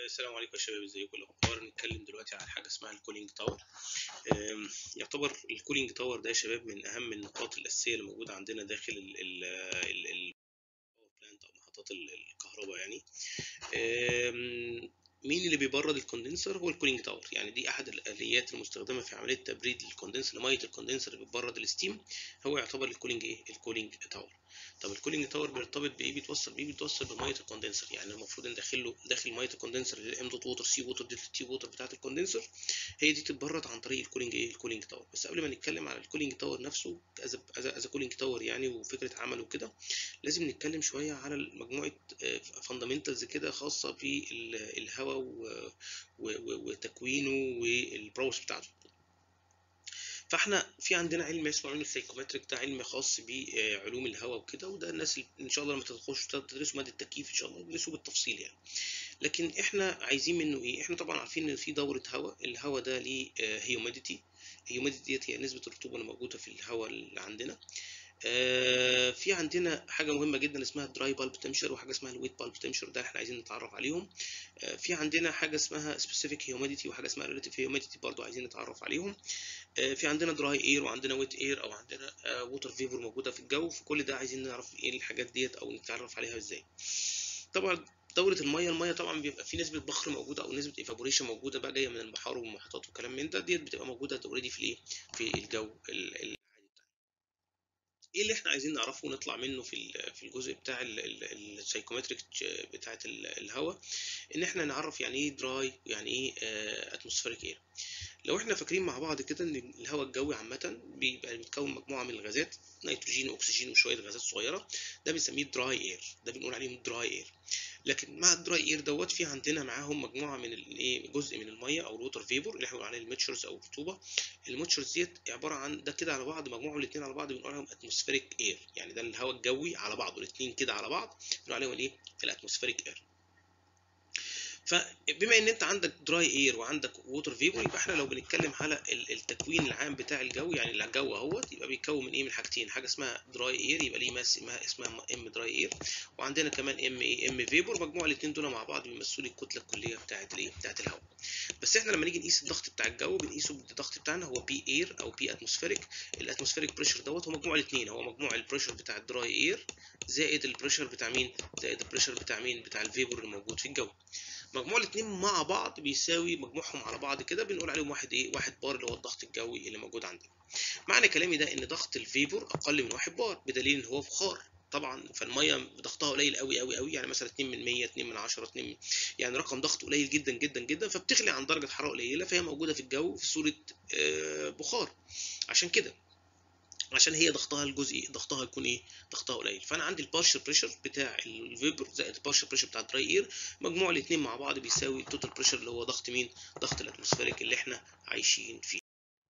السلام عليكم يا شباب ازيكم الاخبار نتكلم دلوقتي عن حاجه اسمها الكولينج تاور أم، يعتبر الكولينج تاور ده يا شباب من اهم النقاط الاساسيه اللي موجوده عندنا داخل ال ال ال ال بلانت او محطات ال- الكهرباء يعني أم، مين اللي بيبرد الكوندنسر هو الكولينج تاور يعني دي احد الاليات المستخدمه في عمليه تبريد الكوندنسر ميه الكوندنسر اللي بتبرد الستيم هو يعتبر الكولينج ايه الكولينج تاور طب الكولينج تاور بيرتبط بايه بيتوصل بايه بيتوصل بميه الكوندنسر يعني المفروض ان داخل له داخل ميه الكوندنسر اللي هي ام دوت ووتر سي ووتر دي التي ووتر بتاعه الكوندنسر هي دي تتبرد عن طريق الكولينج ايه الكولينج تاور بس قبل ما نتكلم على الكولينج تاور نفسه از كولينج تاور يعني وفكره عمله كده لازم نتكلم شويه على مجموعه فاندامنتالز كده خاصه بالهواء وتكوينه والبروس بتاعته فاحنا في عندنا علم اسمه علم السايكومتريك ده علم خاص بعلوم الهواء وكده وده الناس اللي ان شاء الله لما تخشوا تدرسوا ماده التكييف ان شاء الله تدرسوه بالتفصيل يعني لكن احنا عايزين منه ايه احنا طبعا عارفين ان في دوره هواء الهواء ده ليه هيوميديتي الهيوميديتي ديت هي نسبه الرطوبه اللي موجوده في الهواء اللي عندنا آه في عندنا حاجه مهمه جدا اسمها دراي بالب تمشر وحاجه اسمها الويت بالب تمشر ده احنا عايزين نتعرف عليهم آه في عندنا حاجه اسمها سبيسيفيك هيوميديتي وحاجه اسمها ريلاتيف هيوميديتي برضو عايزين نتعرف عليهم آه في عندنا دراي اير وعندنا ويت اير او عندنا ووتر فيبر موجوده في الجو في كل ده عايزين نعرف ايه الحاجات ديت او نتعرف عليها ازاي طبعا دورة المية المية طبعا بيبقى في نسبة بخر موجودة أو نسبة ايفابوريشن موجودة بقى جاية من البحار والمحيطات والكلام من ده ديت بتبقى موجودة اوريدي في الإيه؟ في الجو العادي بتاعنا. ايه اللي احنا عايزين نعرفه ونطلع منه في في الجزء بتاع السايكومتريك بتاعه الهواء ان احنا نعرف يعني ايه دراي ويعني ايه اتموسفيريك اير لو احنا فاكرين مع بعض كده ان الهواء الجوي عامه بيبقى بيتكون مجموعه من الغازات نيتروجين واكسجين وشويه غازات صغيره ده بنسميه دراي اير ده بنقول عليه دراي اير لكن مع الدراي اير دوت في عندنا معاهم مجموعه من الايه جزء من الميه او الووتر فيبور اللي احنا بنقول عليه الميتشرز او الرطوبه الميتشرز ديت عباره عن ده كده على بعض مجموعهم الاثنين على بعض بنقول عليهم اتموسفيريك اير يعني ده الهواء الجوي على بعضه الاثنين كده على بعض بنقول عليهم الايه الاتموسفيريك اير فبما ان انت عندك دراي اير وعندك ووتر فيبور يبقى احنا لو بنتكلم على التكوين العام بتاع الجو يعني الجو اهوت يبقى بيتكون من ايه من حاجتين حاجه اسمها دراي اير يبقى ليه ماس اسمها اسمها ام دراي اير وعندنا كمان ام اي ام فيبور مجموع الاثنين دول مع بعض بيمثلوا لي الكتله الكليه بتاعه الايه بتاعه الهواء بس احنا لما نيجي نقيس الضغط بتاع الجو بنقيسه بالضغط بتاعنا هو بي اير او بي اتموسفيريك الاتموسفيريك بريشر دوت هو مجموع الاثنين هو مجموع البريشر بتاع الدراي اير زائد البريشر بتاع مين زائد البريشر بتاع مين بتاع الفيبور اللي موجود في الجو مجموع الاثنين مع بعض بيساوي مجموعهم على بعض كده بنقول عليهم واحد ايه واحد بار اللي هو الضغط الجوي اللي موجود عندنا معنى كلامي ده ان ضغط الفيبور اقل من واحد بار بدليل ان هو بخار طبعا فالميه ضغطها قليل قوي قوي قوي يعني مثلا 2 من 100 2 من 10 2 من يعني رقم ضغط قليل جدا جدا جدا فبتغلي عن درجه حراره قليله فهي موجوده في الجو في صوره بخار عشان كده عشان هي ضغطها الجزئي ضغطها يكون ايه ضغطها قليل فانا عندي البارشل بريشر بتاع الفيبر زائد البارشل بريشر بتاع الدراي اير مجموع الاثنين مع بعض بيساوي التوتال بريشر اللي هو ضغط مين ضغط الاتموسفيريك اللي احنا عايشين فيه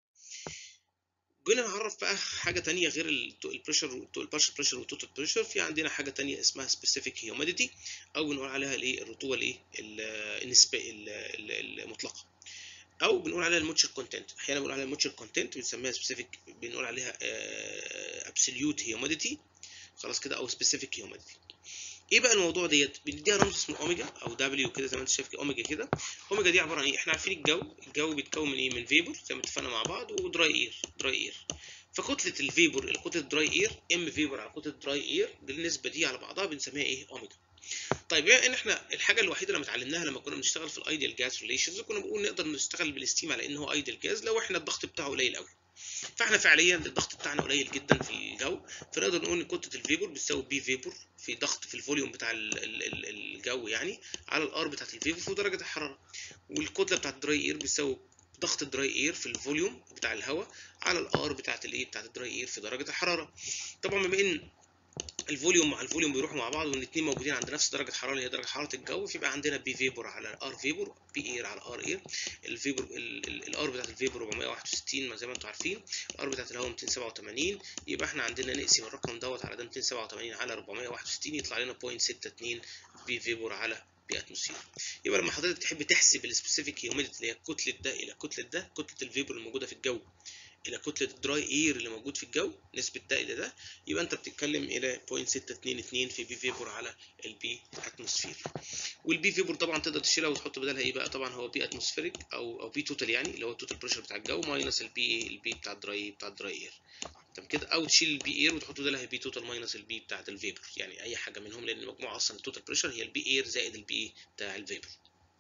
جينا نعرف بقى حاجه تانية غير البريشر البارشل بريشر والتوتال بريشر في عندنا حاجه تانية اسمها سبيسيفيك هيوميديتي او بنقول عليها الايه الرطوبه الايه النسبه المطلقه او بنقول عليها الموتشر كونتنت احيانا بنقول عليها الموتشر كونتنت بنسميها سبيسيفيك بنقول عليها ابسوليوت هيوميديتي خلاص كده او سبيسيفيك هيوميديتي ايه بقى الموضوع ديت بنديها رمز اسمه اوميجا او دبليو كده زي ما انت شايف اوميجا كده اوميجا دي عباره عن ايه احنا عارفين الجو الجو بيتكون من ايه من فيبور زي ما اتفقنا مع بعض ودراي اير دراي اير فكتله الفيبور كتله الدراي اير ام فيبور على كتله الدراي اير بالنسبه دي على بعضها بنسميها ايه اوميجا طيب بما ان احنا الحاجه الوحيده اللي اتعلمناها لما كنا بنشتغل في الايديال جاز ريليشنز كنا بنقول نقدر نشتغل بالستيم على ان هو ايديال جاز لو احنا الضغط بتاعه قليل قوي فاحنا فعليا الضغط بتاعنا قليل جدا في الجو فنقدر نقول ان كتله الفيبور بتساوي بي فيبور في ضغط في الفوليوم بتاع الجو يعني على الار بتاعت الفيبور في درجه الحراره والكتله بتاعت الدراي اير بتساوي ضغط الدراي اير في الفوليوم بتاع الهواء على الار بتاعت الايه بتاعت الدراي اير في درجه الحراره طبعا بما ان الفوليوم مع الفوليوم بيروحوا مع بعض والاثنين موجودين عند نفس درجه الحراره اللي هي درجه حراره الجو فيبقى عندنا بي فيبور على ار فيبور بي اير على ار اير الفيبور الار بتاعت الفيبور 461 زي ما انتم عارفين الار بتاعت الهواء 287 يبقى احنا عندنا نقسم الرقم دوت على ده 287 على 461 يطلع لنا 0.62 بي فيبور على بي اتموسفير يبقى لما حضرتك تحب تحسب السبيسيفيك هيوميديتي اللي هي كتله ده الى كتله ده كتله الفيبور الموجوده في الجو الى كتله الدراي اير اللي موجود في الجو نسبه ده الى ده يبقى انت بتتكلم الى 0.622 في بي فيبور على البي اتموسفير والبي فيبور طبعا تقدر تشيلها وتحط بدلها ايه بقى طبعا هو بي اتموسفيريك او او بي توتال يعني اللي هو التوتال بريشر بتاع الجو ماينس البي البي بتاع الدراي بتاع الدراي اير تمام كده او تشيل البي اير وتحط بدلها بي توتال ماينس البي بتاعت الفيبر يعني اي حاجه منهم لان المجموعه اصلا التوتال بريشر هي البي اير زائد البي بتاع الفيبر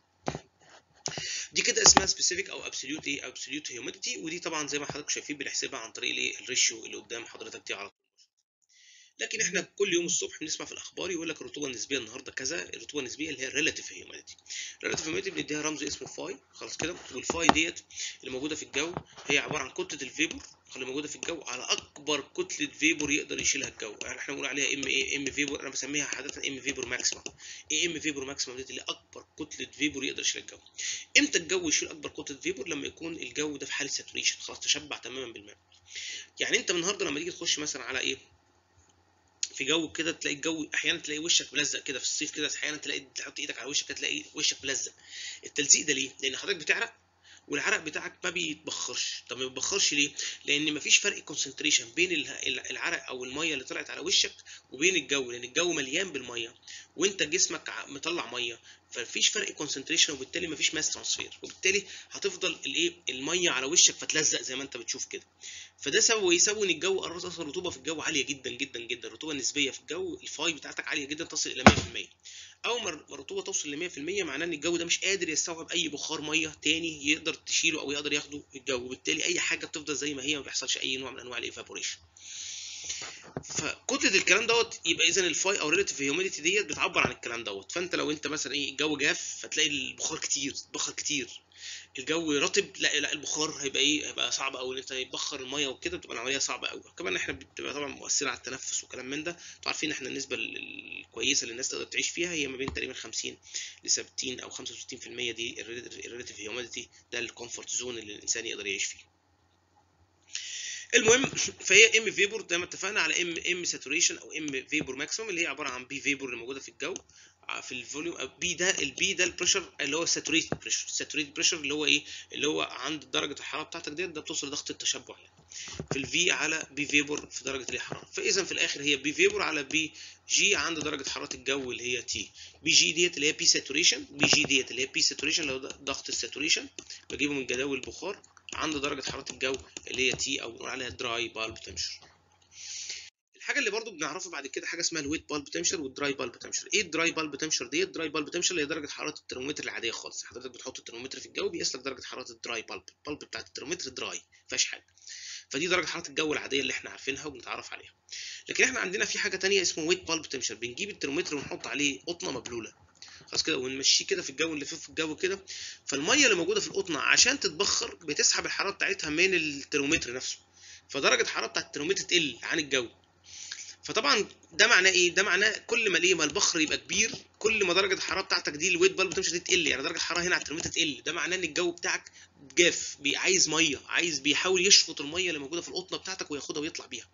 دي كده اسمها سبيسيفيك او ابسوليوت ايه ابسوليوت هيوميديتي ودي طبعا زي ما حضرتك شايفين بنحسبها عن طريق الايه الريشيو اللي قدام حضرتك دي على طول لكن احنا كل يوم الصبح بنسمع في الاخبار يقول لك الرطوبه النسبيه النهارده كذا الرطوبه النسبيه اللي هي الريلاتيف هيوميديتي الريلاتيف هيوميديتي بنديها رمز اسمه فاي خلاص كده والفاي ديت اللي موجوده في الجو هي عباره عن كتله الفيبور اللي موجوده في الجو على اكبر كتله فيبور يقدر يشيلها الجو يعني احنا بنقول عليها ام ايه ام فيبور انا بسميها عاده ام فيبور ماكسيمم ايه ام فيبور ماكسيمم ديت اللي اكبر كتله فيبور يقدر يشيل الجو امتى الجو يشيل اكبر كتله فيبور لما يكون الجو ده في حاله ساتوريشن خلاص تشبع تماما بالماء يعني انت النهارده لما تيجي تخش مثلا على ايه في جو كده تلاقي الجو احيانا تلاقي وشك ملزق كده في الصيف كده احيانا تلاقي تحط ايدك على وشك كده تلاقي وشك ملزق التلزيق ده ليه لان حضرتك بتعرق والعرق بتاعك ما بيتبخرش طب ما بيتبخرش ليه لان مفيش فرق كونسنتريشن بين العرق او الميه اللي طلعت على وشك وبين الجو لان الجو مليان بالميه وانت جسمك مطلع ميه فمفيش فرق كونسنتريشن وبالتالي مفيش ماس ترانسفير وبالتالي هتفضل الايه الميه على وشك فتلزق زي ما انت بتشوف كده فده سبب يسوي ان الجو قررت اصلا الرطوبه في الجو عاليه جدا جدا جدا الرطوبه النسبيه في الجو الفاي بتاعتك عاليه جدا تصل الى 100% اول ما الرطوبه توصل ل 100% معناه ان الجو ده مش قادر يستوعب اي بخار ميه تاني يقدر تشيله او يقدر ياخده الجو وبالتالي اي حاجه بتفضل زي ما هي ما بيحصلش اي نوع من انواع الايفابوريشن فكتله الكلام دوت يبقى اذا الفاي او ريلاتيف هيوميديتي ديت بتعبر عن الكلام دوت فانت لو انت مثلا ايه الجو جاف فتلاقي البخار كتير بخر كتير الجو رطب لا لا البخار هيبقى ايه هيبقى صعب قوي ان انت يبخر الميه وكده بتبقى العمليه صعبه قوي كمان احنا بتبقى طبعا مؤثره على التنفس وكلام من ده انتوا عارفين احنا النسبه الكويسه اللي الناس تقدر تعيش فيها هي ما بين تقريبا 50 ل 60 او 65% دي الريلاتيف هيوميديتي ده الكومفورت زون اللي الانسان يقدر يعيش فيه المهم فهي ام فيبور زي ما اتفقنا على ام ام ساتوريشن او ام فيبور ماكسيمم اللي هي عباره عن بي فيبور اللي موجوده في الجو في الفوليوم بي ده البي ده البريشر اللي هو ساتوريتد بريشر الساتوريتد بريشر اللي هو ايه اللي هو عند درجه الحراره بتاعتك ديت ده بتوصل لضغط التشبع يعني في الفي على بي فيبور في درجه الحراره فاذا في الاخر هي بي فيبور على بي جي عند درجه حراره الجو اللي هي تي بي جي ديت اللي هي بي ساتوريشن بي جي ديت اللي هي بي ساتوريشن اللي هو ضغط الساتوريشن بجيبه من جداول البخار عند درجه حراره الجو اللي هي تي او بنقول عليها دراي بالب تمشر الحاجه اللي برضو بنعرفها بعد كده حاجه اسمها الويت بالب تمشر والدراي بالب تمشر ايه الدراي بالب تمشر ديت الدراي بالب تمشر اللي هي درجه حراره الترمومتر العاديه خالص حضرتك بتحط الترمومتر في الجو بيقيس لك درجه حراره الدراي بالب البالب بتاعت الترمومتر دراي ما فيهاش حاجه فدي درجه حراره الجو العاديه اللي احنا عارفينها وبنتعرف عليها لكن احنا عندنا في حاجه تانية اسمه ويت بالب تمشر بنجيب الترمومتر ونحط عليه قطنه مبلوله خلاص كده ونمشيه كده في الجو نلفه في الجو كده فالميه اللي موجوده في القطنه عشان تتبخر بتسحب الحراره بتاعتها من الترمومتر نفسه فدرجه الحراره بتاعت الترمومتر تقل عن الجو فطبعا ده معناه ايه ده معناه كل ما ليه ما البخر يبقى كبير كل ما درجه الحراره بتاعتك دي الويت بالب تمشي دي تقل يعني درجه الحراره هنا على الترمومتر تقل ده معناه ان الجو بتاعك جاف عايز ميه عايز بيحاول يشفط الميه اللي موجوده في القطنه بتاعتك وياخدها ويطلع بيها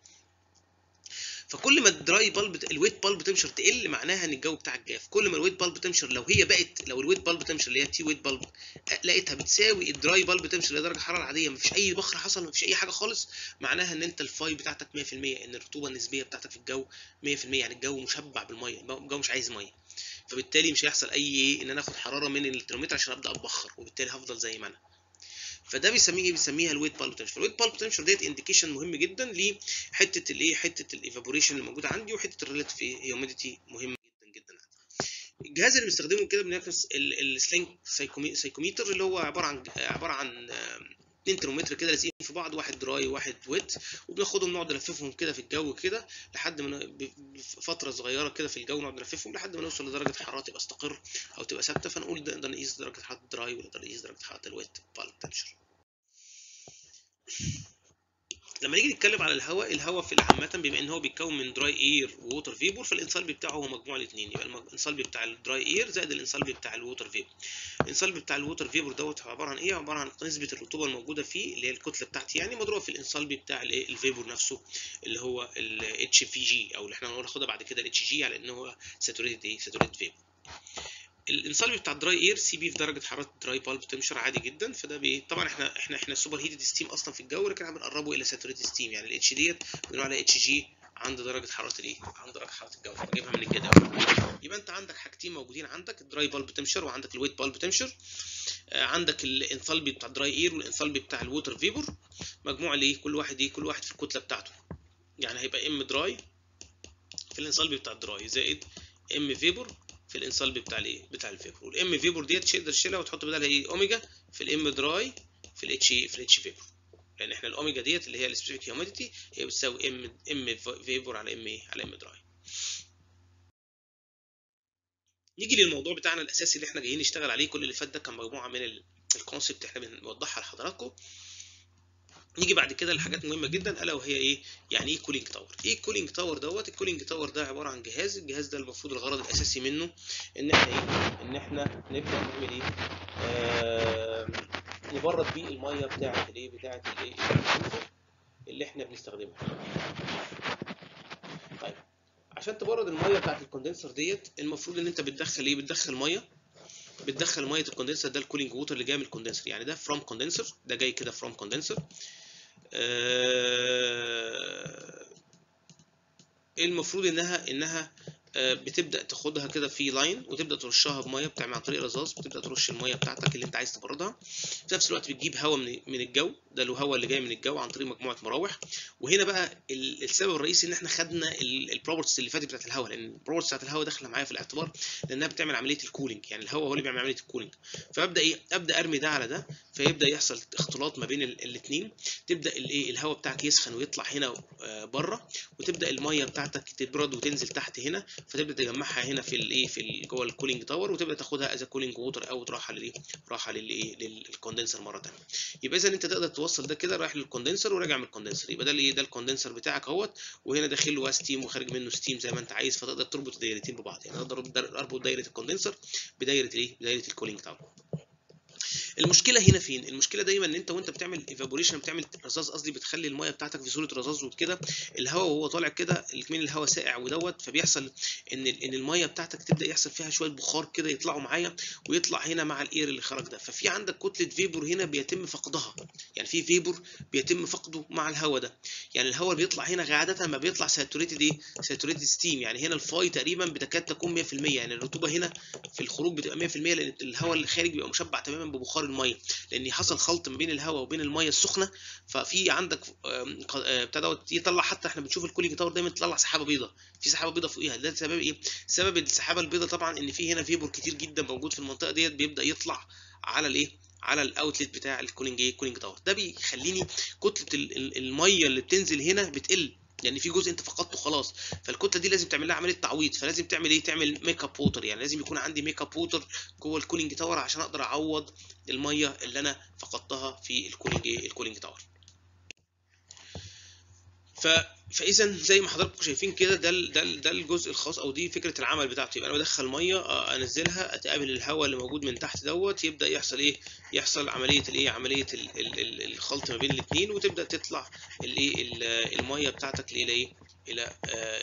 فكل ما الدراي بالب الويت بالب تمشر تقل معناها ان الجو بتاعك جاف كل ما الويت بالب تمشر لو هي بقت لو الويت بالب تمشر اللي هي تي ويت بالب لقيتها بتساوي الدراي بالب تمشر اللي هي درجه الحراره العاديه مفيش اي بخر حصل مفيش اي حاجه خالص معناها ان انت الفاي بتاعتك 100% ان الرطوبه النسبيه بتاعتك في الجو 100% يعني الجو مشبع بالميه الجو مش عايز ميه فبالتالي مش هيحصل اي ايه ان انا اخد حراره من الترمومتر عشان ابدا اتبخر وبالتالي هفضل زي ما انا فده بيسميه ايه بيسميها الويت بالب تمشر الويت بالب تمشر ديت انديكيشن مهم جدا لحته الايه حته الايفابوريشن اللي موجوده عندي وحته الريلاتيف هيوميديتي مهمه جدا جدا عندي الجهاز اللي بنستخدمه كده بنعكس السلينج سايكوميتر اللي هو عباره عن عباره عن اتنين ترمومتر كده لازقين في بعض واحد دراي وواحد ويت وبناخدهم نقعد نلففهم كده في الجو كده لحد ما فتره صغيره كده في الجو نقعد نلففهم لحد ما نوصل لدرجه حراره تبقى استقر او تبقى ثابته فنقول نقدر نقيس درجه حراره الدراي ونقدر نقيس درجه حراره الويت بالب تنشر لما نيجي نتكلم على الهواء الهواء في عامة بما ان هو بيتكون من دراي اير ووتر فيبور فالانسالبي بتاعه هو مجموع الاثنين يبقى الانسالبي بتاع الدراي اير زائد الانسالبي بتاع الووتر فيبور الانسالبي بتاع الووتر فيبور دوت عباره عن ايه عباره عن نسبه الرطوبه الموجوده فيه اللي هي الكتله بتاعتي يعني مضروبه في الانسالبي بتاع الايه الفيبور نفسه اللي هو الاتش في جي او اللي احنا هناخدها بعد كده الاتش جي على ان هو ساتوريتد ايه ساتوريتد فيبور الانسالبي بتاع الدراي اير سي بي في درجه حراره الدراي بالب تمشر عادي جدا فده بي طبعا احنا احنا احنا السوبر هيتد ستيم اصلا في الجو لكن احنا بنقربه الى ساتوريتد ستيم يعني الاتش ديت بنقول عليها اتش جي عند درجه حراره الايه؟ عند درجه حراره الجو فبجيبها من الجدول يبقى انت عندك حاجتين موجودين عندك الدراي بالب تمشر وعندك الويت بالب تمشر آه عندك الانثالبي بتاع الدراي اير والانثالبي بتاع الووتر فيبور مجموع الايه كل واحد ايه كل واحد في الكتله بتاعته يعني هيبقى ام دراي في الانثالبي بتاع الدراي زائد ام فيبور في الانسالبي بتاع الايه بتاع الفيبر والام فيبر ديت تقدر تشيلها وتحط بدالها ايه اوميجا في الام دراي في الاتش في الاتش فيبر لان احنا الاوميجا ديت اللي هي السبيسيفيك هيوميديتي هي بتساوي ام ام فيبر على ام ايه على ام دراي نيجي للموضوع بتاعنا الاساسي اللي احنا جايين نشتغل عليه كل اللي فات ده كان مجموعه من الكونسبت احنا بنوضحها لحضراتكم نيجي بعد كده لحاجات مهمه جدا الا وهي ايه يعني ايه كولينج تاور ايه الكولينج تاور دوت الكولينج تاور ده عباره عن جهاز الجهاز ده المفروض الغرض الاساسي منه ان احنا ايه ان احنا نبدا نعمل ايه آه نبرد بيه الميه بتاعه الايه بتاعه الايه اللي احنا بنستخدمها طيب عشان تبرد الميه بتاعه الكوندنسر ديت المفروض ان انت بتدخل ايه بتدخل ميه بتدخل ميه الكوندنسر ده الكولينج ووتر اللي جاي من الكوندنسر يعني ده فروم كوندنسر ده جاي كده فروم كوندنسر المفروض انها انها بتبدا تاخدها كده في لاين وتبدا ترشها بميه بتعمل عن طريق رذاذ بتبدا ترش الميه بتاعتك اللي انت عايز تبردها في نفس الوقت بتجيب هواء من من الجو ده الهواء اللي جاي من الجو عن طريق مجموعه مراوح وهنا بقى السبب الرئيسي ان احنا خدنا البروبرتيز اللي فاتت بتاعت الهواء لان البروبرتيز بتاعت الهواء داخله معايا في الاعتبار لانها بتعمل عمليه الكولينج يعني الهواء هو اللي بيعمل عمليه الكولينج فابدا ايه ابدا ارمي ده على ده فيبدا يحصل اختلاط ما بين الاثنين تبدا الايه الهواء بتاعك يسخن ويطلع هنا بره وتبدا الميه بتاعتك تبرد وتنزل تحت هنا فتبدا تجمعها هنا في الايه في جوه الكولينج تاور وتبدا تاخدها از كولينج ووتر او تروحها للايه راحه للايه للكوندنسر مره ثانيه يبقى اذا انت تقدر توصل ده كده رايح للكوندنسر وراجع من الكوندنسر يبقى ده الايه ده الكوندنسر بتاعك اهوت وهنا داخل له ستيم وخارج منه ستيم زي ما انت عايز فتقدر تربط الدايرتين ببعض يعني اقدر اربط دايره الكوندنسر بدايره الايه بدايره الكولينج تاور المشكله هنا فين المشكله دايما ان انت وانت بتعمل ايفابوريشن بتعمل رذاذ قصدي بتخلي الميه بتاعتك في صوره رذاذ وكده الهواء وهو طالع كده من الهواء ساقع ودوت فبيحصل ان ان الميه بتاعتك تبدا يحصل فيها شويه بخار كده يطلعوا معايا ويطلع هنا مع الاير اللي خرج ده ففي عندك كتله فيبور هنا بيتم فقدها يعني في فيبور بيتم فقده مع الهواء ده يعني الهواء بيطلع هنا عاده ما بيطلع ساتوريتد ايه ساتوريتد ستيم يعني هنا الفاي تقريبا بتكاد تكون 100% يعني الرطوبه هنا في الخروج بتبقى 100% لان الهواء اللي خارج بيبقى مشبع تماما ببخار الميه لان حصل خلط ما بين الهواء وبين الميه السخنه ففي عندك بتاع دوت يطلع حتى احنا بنشوف الكولينج تاور دايما تطلع سحابه بيضاء في سحابه بيضاء فوقيها ده سبب ايه سبب السحابه البيضاء طبعا ان في هنا فيبور كتير جدا موجود في المنطقه ديت بيبدا يطلع على الايه على الاوتلت بتاع الكولينج ايه كولينج تاور ده بيخليني كتله الميه اللي بتنزل هنا بتقل يعني في جزء انت فقدته خلاص فالكتله دي لازم تعمل لها عمليه تعويض فلازم تعمل ايه تعمل ميك اب ووتر يعني لازم يكون عندي ميك اب ووتر جوه الكولينج تاور عشان اقدر اعوض الميه اللي انا فقدتها في الكولينج ايه الكولينج تاور ف فاذا زي ما حضراتكم شايفين كده ده ده ده الجزء الخاص او دي فكره العمل بتاعته يبقى انا بدخل ميه انزلها اتقابل الهواء اللي موجود من تحت دوت يبدا يحصل ايه يحصل عمليه الايه عمليه ال ال ال الخلط ما بين الاثنين وتبدا تطلع الايه الميه بتاعتك الى ايه الى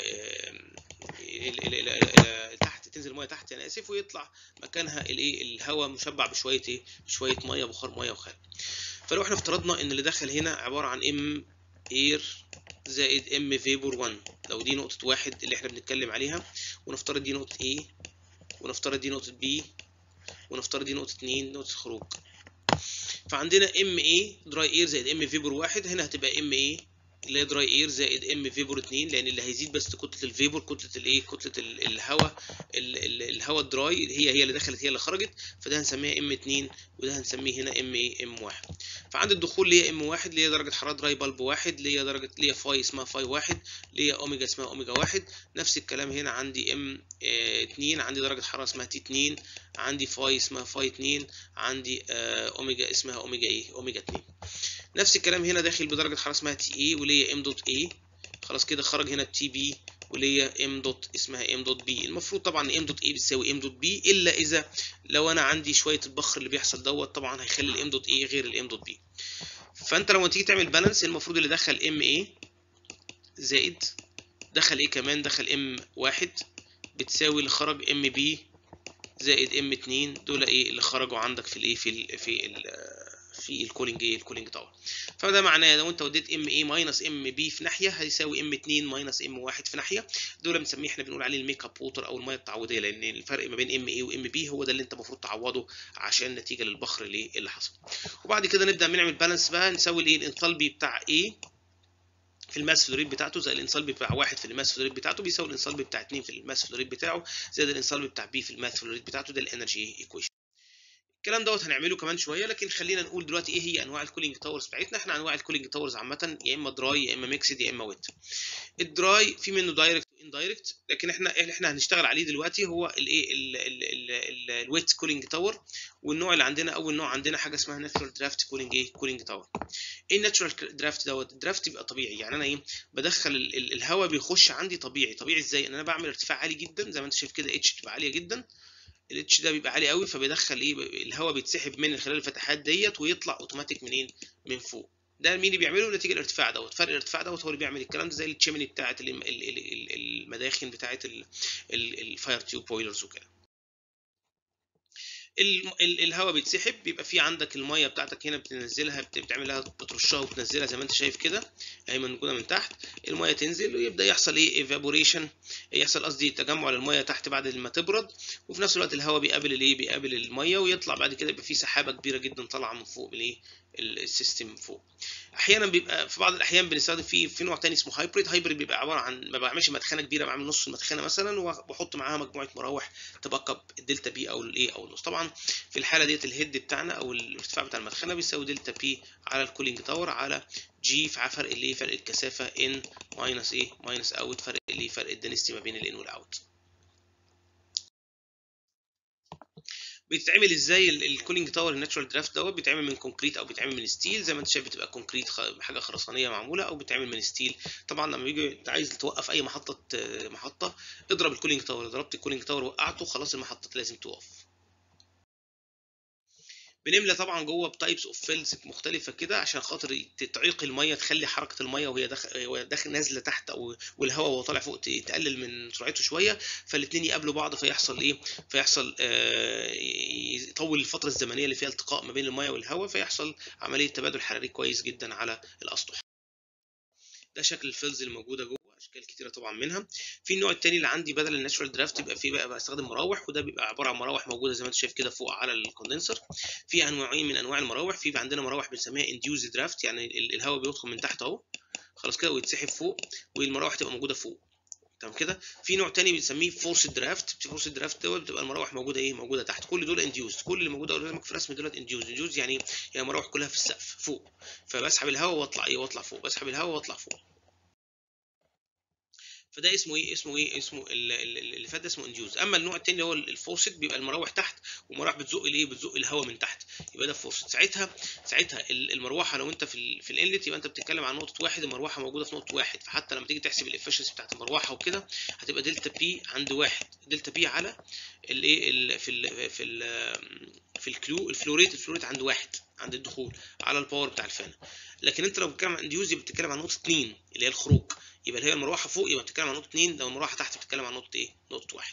الى الى تحت تنزل ميه تحت انا اسف ويطلع مكانها الايه الهواء مشبع بشويه ايه بشويه ميه بخار ميه وخارج فلو احنا افترضنا ان اللي داخل هنا عباره عن ام اير زائد ام فيبور 1 لو دي نقطة واحد اللي احنا بنتكلم عليها ونفترض دي نقطة A ونفترض دي نقطة B ونفترض دي نقطة 2 نقطة خروج فعندنا ام اي دراي اير زائد ام فيبور واحد هنا هتبقى ام اي اللي هي دراي اير زائد ام فيبور 2 لان اللي هيزيد بس كتله الفيبور كتله الايه كتله الهواء الهواء الدراي هي هي اللي دخلت هي اللي خرجت فده هنسميها ام 2 وده هنسميه هنا ام ايه ام 1 فعند الدخول اللي هي ام 1 اللي هي درجه حراره دراي بالب 1 اللي هي درجه اللي هي فاي اسمها فاي 1 اللي هي اوميجا اسمها اوميجا 1 نفس الكلام هنا عندي ام 2 عندي درجه حراره اسمها تي 2 عندي فاي اسمها فاي 2 عندي اوميجا اسمها اوميجا ايه اوميجا 2 نفس الكلام هنا داخل بدرجه حراره اسمها تي اي واللي هي ام دوت اي خلاص كده خرج هنا التي بي واللي هي ام دوت اسمها ام دوت بي المفروض طبعا ام دوت اي بتساوي ام دوت بي الا اذا لو انا عندي شويه البخر اللي بيحصل دوت طبعا هيخلي الام دوت اي غير الام دوت بي فانت لما تيجي تعمل بالانس المفروض اللي دخل ام اي زائد دخل ايه كمان دخل ام واحد بتساوي اللي خرج ام بي زائد ام 2 دول ايه اللي خرجوا عندك في الايه في ال في ال في الكولينج ايه الكولينج تاور فده معناه لو انت وديت ام اي ماينس ام بي في ناحيه هيساوي ام 2 ماينس ام 1 في ناحيه دول بنسميه احنا بنقول عليه الميك اب ووتر او الميه التعويضيه لان الفرق ما بين ام اي وام بي هو ده اللي انت المفروض تعوضه عشان نتيجه للبخر اللي اللي حصل وبعد كده نبدا نعمل بالانس بقى نسوي الايه الانثالبي بتاع ايه في الماس فلوريد بتاعته زي الانسالبي بتاع واحد في الماس فلوريد بتاعته بيساوي الانسالبي بتاع 2 في الماس فلوريد بتاعه زائد الانسالبي بتاع بي في الماس فلوريد بتاعته ده الانرجي ايكويشن الكلام دوت هنعمله كمان شويه لكن خلينا نقول دلوقتي ايه هي انواع الكولينج تاورز بتاعتنا احنا انواع الكولينج تاورز عامه يا اما دراي يا اما ميكسد يا اما ويت الدراي في منه دايركت واندايركت لكن احنا اللي احنا هنشتغل عليه دلوقتي هو الايه الويت كولينج تاور والنوع اللي عندنا اول نوع عندنا حاجه اسمها ناتشورال درافت كولينج ايه كولينج تاور ايه الناتشورال درافت دوت الدرافت يبقى طبيعي يعني انا ايه بدخل الهواء بيخش عندي طبيعي طبيعي ازاي ان انا بعمل ارتفاع عالي جدا زي ما انت شايف كده اتش بتبقى عاليه جدا الاتش ده بيبقى عالي قوي فبيدخل ايه الهواء بيتسحب من خلال الفتحات ديت ويطلع اوتوماتيك منين من فوق ده مين اللي بيعمله نتيجه الارتفاع دوت فرق الارتفاع دوت هو اللي بيعمل الكلام ده زي التشيمني بتاعه المداخن بتاعه الفاير تيوب بويلرز وكده الهواء بيتسحب بيبقى في عندك الميه بتاعتك هنا بتنزلها بتعمل لها بترشها وتنزلها زي ما انت شايف كده اهي موجوده من تحت الميه تنزل ويبدا يحصل ايه ايفابوريشن يحصل قصدي تجمع للميه تحت بعد ما تبرد وفي نفس الوقت الهواء بيقابل الايه بيقابل الميه ويطلع بعد كده يبقى في سحابه كبيره جدا طالعه من فوق من ايه السيستم فوق احيانا بيبقى في بعض الاحيان بنستخدم في في نوع تاني اسمه هايبريد هايبريد بيبقى عباره عن ما بعملش مدخنه كبيره بعمل نص المدخنه مثلا وبحط معاها مجموعه مراوح تباك اب الدلتا بي او الايه او النص طبعا في الحاله ديت الهيد بتاعنا او الارتفاع بتاع المدخنه بيساوي دلتا بي على الكولينج تاور على جي في فرق الايه فرق الكثافه ان ماينس ايه ماينس اوت فرق الايه فرق الدنستي ما بين الان والاوت بيتعمل ازاي الكولينج تاور الناتشورال درافت دوت بيتعمل من كونكريت او بيتعمل من ستيل زي ما انت شايف بتبقى كونكريت حاجه خرسانيه معموله او بيتعمل من ستيل طبعا لما بيجي انت عايز توقف اي محطه محطه اضرب الكولينج تاور ضربت الكولينج تاور وقعته خلاص المحطه لازم توقف بنملى طبعا جوه بتايبس اوف فيلز مختلفه كده عشان خاطر تعيق الميه تخلي حركه الميه وهي داخل وهي داخل نازله تحت او والهواء وهو طالع فوق تقلل من سرعته شويه فالاثنين يقابلوا بعض فيحصل ايه فيحصل آه يطول الفتره الزمنيه اللي فيها التقاء ما بين الميه والهواء فيحصل عمليه تبادل حراري كويس جدا على الاسطح ده شكل الفيلز اللي موجوده جوه اشكال كتيره طبعا منها في النوع الثاني اللي عندي بدل الناتشورال درافت يبقى فيه بقى بستخدم مراوح وده بيبقى عباره عن مراوح موجوده زي ما انت شايف كده فوق على الكوندنسر في انواعين من انواع المراوح في عندنا مراوح بنسميها انديوز درافت يعني الهواء بيدخل من تحت اهو خلاص كده ويتسحب فوق والمراوح تبقى موجوده فوق تمام كده في نوع تاني بنسميه فورس درافت فورس درافت دوت بتبقى المراوح موجوده ايه موجوده تحت كل دول انديوز كل اللي موجوده قدامك في الرسم دولت انديوز انديوز يعني يعني مراوح كلها في السقف فوق فبسحب الهواء واطلع ايه واطلع فوق بسحب الهواء واطلع فوق فده اسمه ايه اسمه ايه اسمه اللي فات ده اسمه انديوز اما النوع الثاني اللي هو الفورسد بيبقى المراوح تحت ومراوح بتزق الايه بتزق الهواء من تحت يبقى ده فورسد ساعتها ساعتها المروحه لو انت في ال في الانلت يبقى انت بتتكلم عن نقطه واحد المروحه موجوده في نقطه واحد فحتى لما تيجي تحسب الافشنسي بتاعت المروحه وكده هتبقى دلتا بي عند واحد دلتا بي على الايه في ال في ال في الكلو الفلوريت الفلوريت عند واحد عند الدخول على الباور بتاع الفان لكن انت لو بتتكلم عن انديوز يبقى بتتكلم عن نقطه 2 اللي هي الخروج يبقى اللي هي المروحه فوق يبقى بتتكلم عن نقطه 2 لو المروحه تحت بتتكلم عن نقطه ايه نقطه 1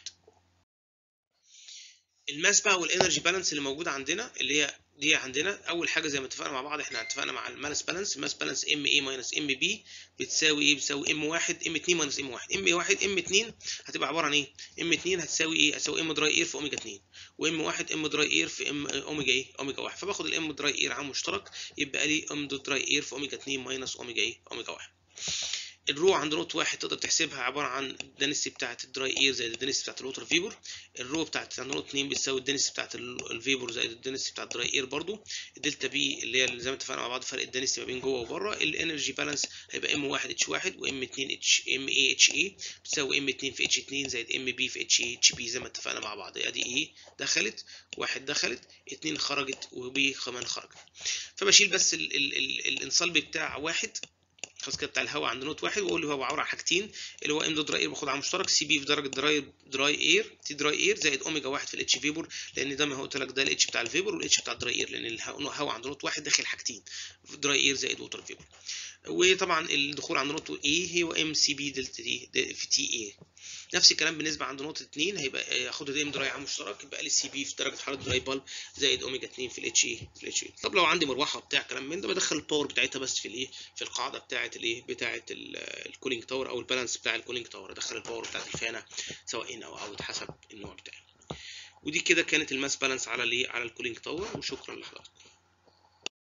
الماس بقى والانرجي بالانس اللي موجوده عندنا اللي هي دي عندنا اول حاجه زي ما اتفقنا مع بعض احنا اتفقنا مع الماس بالانس الماس بالانس ام اي ماينس ام بي بتساوي ايه بتساوي ام 1 ام 2 ماينس ام 1 ام 1 ام 2 هتبقى عباره عن ايه ام 2 هتساوي ايه هتساوي ام دراي اير في اوميجا 2 وام 1 ام دراي اير في ام اوميجا ايه اوميجا 1 فباخد الام دراي اير عامل مشترك يبقى لي ام دراي اير في اوميجا 2 ماينس اوميجا ايه اوميجا 1 الرو عند نقطة واحد تقدر تحسبها عبارة عن الدنسي بتاعة الدراي اير زائد الدنسي بتاعة الوتر فيبر الرو بتاعة عند نقطة اتنين بتساوي الدنسي بتاعة الفيبر زائد الدنسي بتاعة الدراي اير برضو الدلتا بي اللي هي زي ما اتفقنا مع بعض فرق الدنسي ما بين جوه وبره الانرجي بالانس هيبقى ام واحد اتش واحد وام اتنين اتش ام اي اتش اي بتساوي ام اتنين في اتش اتنين زائد ام بي في اتش اي اتش بي زي ما اتفقنا مع بعض ادي ايه دخلت واحد دخلت اتنين خرجت وبي كمان خرجت فبشيل بس ال ال ال الانصلب بتاع واحد خلاص كده بتاع الهواء عند نوت واحد واقول له هو عباره عن حاجتين اللي هو ام دوت دراي اير باخد على مشترك سي بي في درجه دراي دراي اير تي دراي اير زائد اوميجا واحد في الاتش فيبر لان ده ما هو قلت لك ده الاتش بتاع الفيبر والاتش بتاع الدراي اير لان الهواء عند نوت واحد داخل حاجتين دراي اير زائد ووتر فيبر وطبعا الدخول عند نوت اي هو ام سي بي دلتا تي في تي اي نفس الكلام بالنسبه عند نقطه 2 هيبقى ياخدها دايما دراي عام مشترك يبقى ال سي بي في درجه حراره دراي بالب زائد اوميجا 2 في الاتش اي في الاتش اي طب لو عندي مروحه بتاع كلام من ده بدخل الباور بتاعتها بس في الايه في القاعده بتاعه الايه بتاعه الكولينج تاور او البالانس بتاع الكولينج تاور ادخل الباور بتاعه الفانه سواء ان او اوت حسب النوع بتاعه ودي كده كانت الماس بالانس على الايه على الكولينج تاور وشكرا لحضراتكم